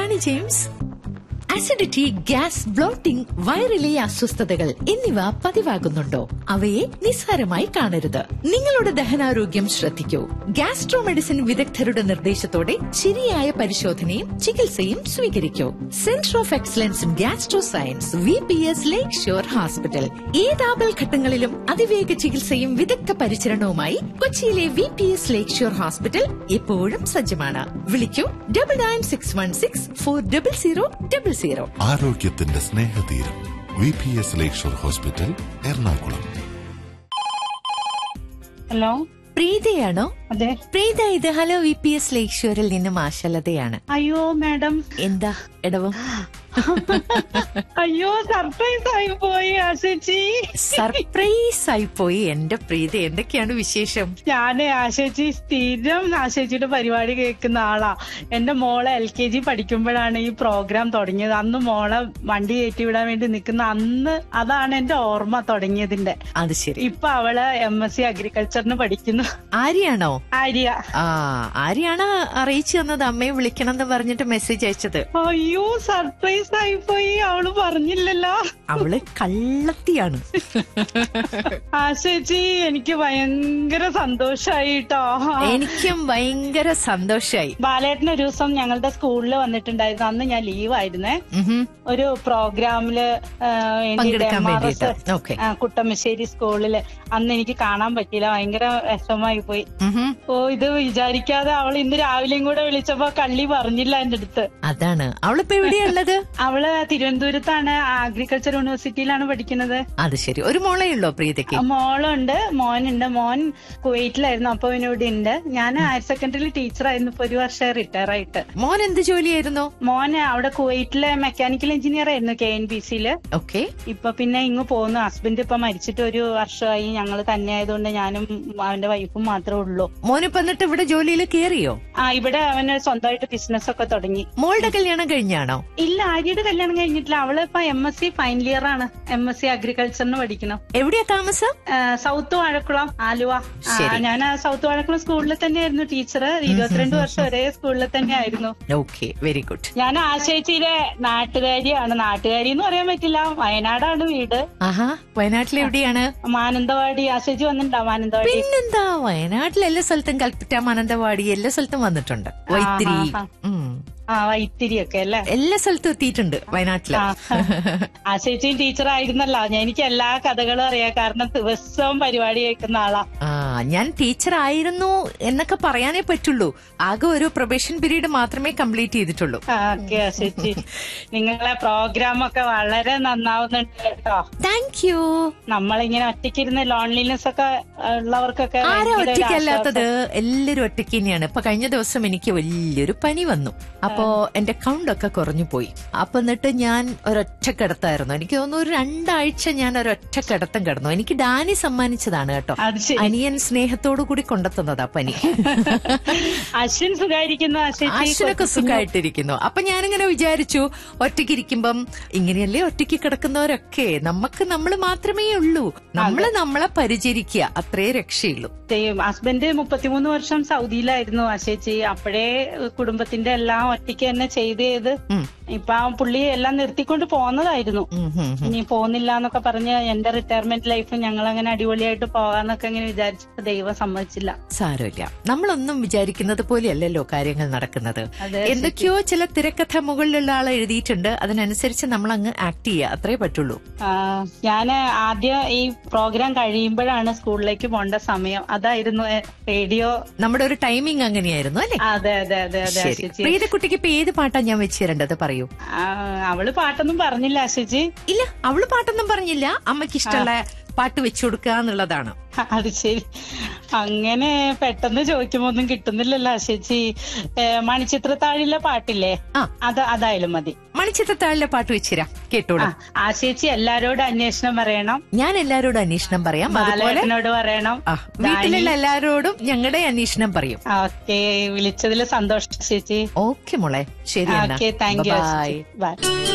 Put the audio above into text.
Dani James acidity gas bloating വയറിലെ അസ്വസ്ഥതകൾ എന്നിവ പതിവാകുന്നുണ്ടോ അവയെ നിസ്സാരമായി കാണരുത് നിങ്ങളുടെ ദഹനാരോഗ്യം ശ്രദ്ധിക്കൂ ഗ്യാസ്ട്രോ മെഡിസിൻ വിദഗ്ധരുടെ നിർദ്ദേശത്തോടെ ശരിയായ പരിശോധനയും ചികിത്സയും സ്വീകരിക്കൂ centre of excellence in gastro science V P S lake shore hospital ഏത് ആപൽഘട്ടങ്ങളിലും അതിവേഗ ചികിത്സയും വിദഗ്ധ പരിചരണവുമായി കൊച്ചിയിലെ V P S lake shore hospital എപ്പോഴും സജ്ജമാണ് വിളിക്കൂ double nine six one six four double zero double zero ആരോഗ്യത്തിന്റെ സ്നേഹതീരം V P S lakeshore hospital Ernakulam hello പ്രീതയാണോ അതെ പ്രീത ഇത് hello V P S lake ഷോറിൽ നിന്ന് മാഷലതയാണ് അയ്യോ മാഡം എന്താ ഇടവം അയ്യോ സർപ്രൈസ് ആയി പോയി ആശേച്ചി സർപ്രൈസ് ആയി പോയി എന്റെ പ്രീത എന്തൊക്കെയാണ് വിശേഷം ഞാന് ആശേച്ചി സ്ഥിരം ആശേച്ചിയുടെ പരിപാടി കേൾക്കുന്ന ആളാ എന്റെ മോളെ എൽ കെ ജി പഠിക്കുമ്പോഴാണ് ഈ പ്രോഗ്രാം തുടങ്ങിയത് അന്ന് മോളെ വണ്ടി കയറ്റി വിടാൻ വേണ്ടി നിൽക്കുന്ന അന്ന് അതാണ് എന്റെ ഓർമ്മ തുടങ്ങിയതിന്റെ അത് ശരി ഇപ്പൊ അവള് എം എസ് സി അഗ്രികൾച്ചറിന് പഠിക്കുന്നു ആര്യാണോ ആര്യ ആ ആര്യാണ് അറിയിച്ചു തന്നത് അമ്മയെ വിളിക്കണം എന്ന് പറഞ്ഞിട്ട് മെസ്സേജ് അയച്ചത് അയ്യോ സർപ്രൈസ് ആയി പോയി അവള് പറഞ്ഞില്ലല്ലോ അവള് കള്ളത്തിയാണ് ആശേച്ചി എനിക്ക് ഭയങ്കര സന്തോഷായി കേട്ടോ എനിക്കും ഭയങ്കര സന്തോഷായി ബാലേട്ടൻ ഒരു ദിവസം ഞങ്ങളുടെ സ്കൂളിൽ വന്നിട്ടുണ്ടായിരുന്നു അന്ന് ഞാൻ ലീവായിരുന്നേ ഉഹും. ഒരു പ്രോഗ്രാമില് ആ, വേണ്ടിയിട്ട് പങ്കെടുക്കാൻ MRS, വേണ്ടിയിട്ട്. ഓക്കേ. ആ, കുട്ടമശ്ശേരി സ്കൂളില് അന്ന് എനിക്ക് കാണാൻ പറ്റിയില്ല ഭയങ്കര വിഷമായി പോയി ഉഹും. ഓ ഇത് വിചാരിക്കാതെ അവൾ ഇന്ന് രാവിലെയും കൂടെ വിളിച്ചപ്പോ കള്ളി പറഞ്ഞില്ല എന്റെ അടുത്ത് അതാണ് അവളിപ്പോ എവിടെയുള്ളത് അവള് തിരുവനന്തപുരത്താണ് അഗ്രികൾച്ചർ യൂണിവേഴ്സിറ്റിയിലാണ് പഠിക്കുന്നത് അത് ശരി ഒരു മോളേ ഉള്ളോ പ്രീതയ്ക്ക് ആ, മോളുണ്ട് മോനുണ്ട് മോൻ കുവൈറ്റിലായിരുന്നു അപ്പൊ ഇവിടെ ഉണ്ട് ഞാൻ ഹയർ സെക്കൻഡറി ടീച്ചറായിരുന്നു ഇപ്പൊ ഒരു വർഷം റിട്ടയർ ആയിട്ട് മോൻ എന്ത് ജോലിയായിരുന്നു മോന് അവിടെ കുവൈറ്റിലെ മെക്കാനിക്കൽ എഞ്ചിനീയർ ആയിരുന്നു കെ എൻ ബി സിയില് ഓക്കെ ഇപ്പൊ പിന്നെ ഇങ്ങ് പോകുന്നു ഹസ്ബൻഡ് ഇപ്പൊ മരിച്ചിട്ട് ഒരു വർഷമായി ഞങ്ങൾ തന്നെ ആയതുകൊണ്ട് ഞാനും അവന്റെ വൈഫും മാത്രമേ ഉള്ളൂ മോനിപ്പോ എന്നിട്ട് ഇവിടെ ജോലിയിൽ കേറിയോ ആ ഇവിടെ അവന് സ്വന്തമായിട്ട് ബിസിനസ് ഒക്കെ തുടങ്ങി മോളുടെ കല്യാണം കഴിഞ്ഞാണോ ഇല്ല ആര്യയുടെ കല്യാണം കഴിഞ്ഞിട്ടില്ല അവള് ഇപ്പൊ M S C final year ആണ് എം എസ് സി അഗ്രികൾച്ചറിന് പഠിക്കണം എവിടെയാ താമസം ആ, സൗത്ത് വാഴക്കുളം ആലുവ ആ, ശരി. ഞാൻ ആ സൗത്ത് വാഴക്കുളം സ്കൂളിൽ തന്നെയായിരുന്നു ടീച്ചർ ഇരുപത്തിരണ്ട് വർഷം ഒരേ സ്കൂളിൽ തന്നെ ആയിരുന്നു ഓക്കെ വെരി ഗുഡ് ഞാൻ ആശയിച്ചിലെ നാട്ടുകാരിയാണ് നാട്ടുകാരി എന്ന് പറയാൻ പറ്റില്ല വയനാടാണ് വീട് ആഹാ വയനാട്ടിൽ എവിടെയാണ് മാനന്തവാടി ആശയിച്ച് വന്നിട്ടുണ്ടോ മാനന്തവാടി പിന്നെന്താ വയനാട്ടിൽ എല്ലാ സ്ഥലത്തും കൽപ്പറ്റ മാനന്തവാടി എല്ലാ സ്ഥലത്തും വന്നിട്ടുണ്ട് വൈത്തിരി ആ, ഉം. ആ വൈത്തിരി ഒക്കെ അല്ലേ എല്ലാ സ്ഥലത്തും എത്തിയിട്ടുണ്ട് വയനാട്ടില് ആ. ആശയിച്ചും ടീച്ചർ ആയിരുന്നല്ലോ ഞാൻ- എനിക്ക് എല്ലാ കഥകളും അറിയാം കാരണം ദിവസവും പരിപാടി കേൾക്കുന്ന ആളാ ആ ഞാൻ ടീച്ചർ ആയിരുന്നു എന്നൊക്കെ പറയാനേ പറ്റുള്ളൂ ആകെ ഒരു പ്രൊബേഷൻ പീരീഡ് മാത്രമേ കംപ്ലീറ്റ് ചെയ്തിട്ടുള്ളൂ ഓക്കെ ആശയിച്ചി നിങ്ങളെ പ്രോഗ്രാം ഒക്കെ വളരെ നന്നാവുന്നുണ്ട് കേട്ടോ താങ്ക് യു നമ്മളിങ്ങനെ ഒറ്റയ്ക്കിരുന്ന് ലോൺലിനെസ് ഒക്കെ ഉള്ളവർക്കൊക്കെ ആരാ ഭയങ്കര ഒരു ഒറ്റയ്ക്കല്ലാത്തത് ആശ്വാസം. എല്ലാരും ഒറ്റയ്ക്ക് തന്നെയാണ് ഇപ്പൊ കഴിഞ്ഞ ദിവസം എനിക്ക് വലിയൊരു പനി വന്നു അപ്പോ എന്റെ കൗണ്ട് ഒക്കെ കുറഞ്ഞു പോയി അപ്പൊ എന്നിട്ട് ഞാൻ ഒരൊറ്റ കിടത്തായിരുന്നു എനിക്ക് തോന്നുന്നു ഒരു രണ്ടാഴ്ച ഞാൻ ഒരൊറ്റ കിടത്തം കിടന്നു എനിക്ക് ഡാനി സമ്മാനിച്ചതാണ് കേട്ടോ അത് ശരി അനിയൻ സ്നേഹത്തോടു കൂടി കൊണ്ടെത്തുന്നതാ പനി അശ്വിൻ സുഖായിരിക്കുന്നു ആശയിച്ചി അശ്വനൊക്കെ സുഖമായിട്ടിരിക്കുന്നു അപ്പൊ ഞാനിങ്ങനെ വിചാരിച്ചു ഒറ്റയ്ക്ക് ഇരിക്കുമ്പം ഇങ്ങനെയല്ലേ ഒറ്റയ്ക്ക് കിടക്കുന്നവരൊക്കെ നമുക്ക് നമ്മൾ മാത്രമേ ഉള്ളൂ നമ്മള് നമ്മളെ പരിചരിക്കുക അത്രേ രക്ഷയുള്ളൂ ചെയ്യും ഹസ്ബൻഡ് മുപ്പത്തിമൂന്ന് വർഷം സൗദിയിലായിരുന്നു ആശേച്ചി അപ്പോഴേ കുടുംബത്തിന്റെ എല്ലാം ഒറ്റയ്ക്ക് തന്നെ ചെയ്ത് ചെയ്ത് ഉം. ഇപ്പൊ ആ പുള്ളി എല്ലാം നിർത്തിക്കൊണ്ട് പോന്നതായിരുന്നു ഉം, ഉം, ഉം. ഇനി പോകുന്നില്ല എന്നൊക്കെ പറഞ്ഞ് എന്റെ റിട്ടയർമെന്റ് ലൈഫ് ഞങ്ങൾ അങ്ങനെ അടിപൊളിയായിട്ട് പോകാന്നൊക്കെ ഇങ്ങനെ വിചാരിച്ചപ്പോ ദൈവം സമ്മതിച്ചില്ല സാരമില്ല നമ്മളൊന്നും വിചാരിക്കുന്നത് പോലെയല്ലല്ലോ കാര്യങ്ങൾ നടക്കുന്നത് അതെ, എന്തൊക്കെയോ ചില തിരക്കഥ മുകളിലുള്ള ആൾ എഴുതിയിട്ടുണ്ട് അതിനനുസരിച്ച് നമ്മൾ അങ്ങ് ആക്ട് ചെയ്യുക അത്രേ പറ്റുള്ളൂ ഞാൻ ആദ്യം ഈ പ്രോഗ്രാം കഴിയുമ്പോഴാണ് സ്കൂളിലേക്ക് പോകേണ്ട സമയം അതായിരുന്നു റേഡിയോ നമ്മുടെ ഒരു ടൈമിംഗ് അങ്ങനെയായിരുന്നു അല്ലേ അതെ അതെ അതെ അതെ ശരി ആശിച്ചി പ്രീതക്കുട്ടിക്ക് ഇപ്പൊ ഏത് പാട്ടാ ഞാൻ വെച്ച് തരേണ്ടത് പറയൂ ആ, അവള് പാട്ടൊന്നും പറഞ്ഞില്ല ആശിച്ചി ഇല്ല അവള് പാട്ടൊന്നും പറഞ്ഞില്ല അമ്മയ്ക്ക് ഇഷ്ടമുള്ള പാട്ട് വെച്ചു കൊടുക്കുക എന്നുള്ളതാണ് അത് ശരി അങ്ങനെ പെട്ടെന്ന് ചോദിക്കുമ്പോ ഒന്നും കിട്ടുന്നില്ലല്ലോ ആശിച്ചി മണിച്ചിത്രത്താഴിലെ പാട്ടില്ലേ ആ. അത് അതായാലും മതി മണിച്ചിത്രത്താഴിലെ പാട്ട് വെച്ചുതരാം കേട്ടോളൂ ആ ആശിച്ചി എല്ലാരോടും അന്വേഷണം പറയണം ഞാൻ എല്ലാരോടും അന്വേഷണം പറയാം അതുപോലെ ബാലേട്ടനോട് പറയണം ആ, വീട്ടിലുള്ള എല്ലാരോടും ഞങ്ങളുടെ അന്വേഷണം പറയും ഓക്കെ വിളിച്ചതിൽ സന്തോഷം ചേച്ചി ഓക്കെ മോളെ ശരി എന്നാ okay thank you bye by